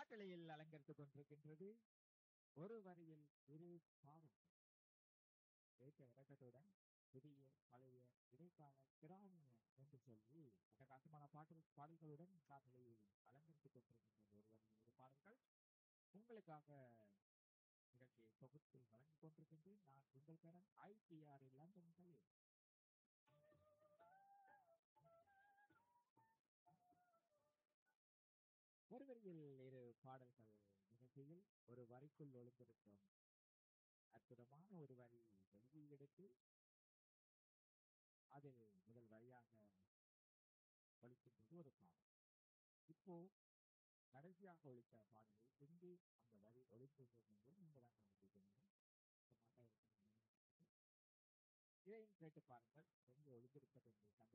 காட்டலையில் அலங்கரித்துக் கொண்டிருக்கின்றது ஒரு வரியில் இரு பாடல்கள் ஏற்ற இறக்கத்துடன் புதிய பழைய இடைக்கால கிராமிய என்று சொல்லி அட்டகாசமான பாடல் பாடல்களுடன் காட்டலையில் அலங்கரித்துக் கொண்டிருக்கின்றது ஒரு வரியில் இரு பாடல்கள் உங்களுக்காக நிகழ்ச்சியை தொகுத்து வழங்கிக் கொண்டிருக்கின்றேன் நான் உங்கள் பேரன் ஐபிஆர் லண்டன் கலில் ஒரு வரியில் இரு பாடல்கள் நிகழ்ச்சியில் ஒரு வரிக்குள் ஒளிந்திருக்கும் அற்புதமான ஒரு வரி வெளியெடுத்து அதில் முதல் வரியாக ஒழிக்கின்றது ஒரு பாடல் இப்போ கடைசியாக ஒழித்த பாடலில் எங்கே அந்த வரி ஒழித்தது என்று நீங்கள் தான் கண்டுபிடிக்கணும் இதையும் கேட்டு பாருங்கள் எங்கே ஒழித்திருப்பது என்று கண்டு